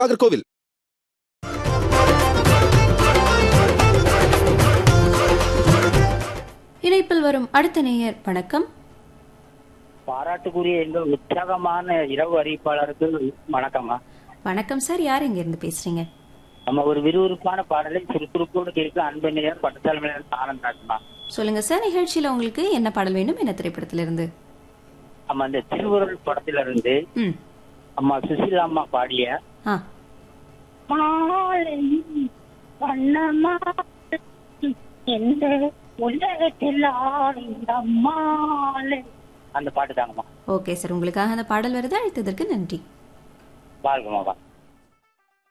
நாகர்கோவில் இணைப்பில் வரும் அடுத்த நேயர் வணக்கம் பாராட்டுக்குரிய எங்கள் உற்சாகமான இரவு அறிவிப்பாளருக்கு வணக்கம்மா வணக்கம் சார் யார் இங்க இருந்து பேசுறீங்க நம்ம ஒரு விறுவிறுப்பான பாடலை சுறுசுறுப்போடு கேட்க அன்பு நேயர் பட்டத்தலைமையினர் ஆனந்தாக்குமா சொல்லுங்க சார் நிகழ்ச்சியில உங்களுக்கு என்ன பாடல் வேணும் என்ன திரைப்படத்திலிருந்து நம்ம அந்த திருவுருள் படத்துல இருந்து ம் அம்மா சுசீலா அம்மா பாடிய ஆ மாலை வண்ணமா எந்த உலகத்தில் ஆழ்ந்த மாலை அந்த பாட்டு தாங்கம்மா ஓகே சார் உங்களுக்காக அந்த பாடல் வருது அழைத்ததற்கு நன்றி வாழ்க்கமா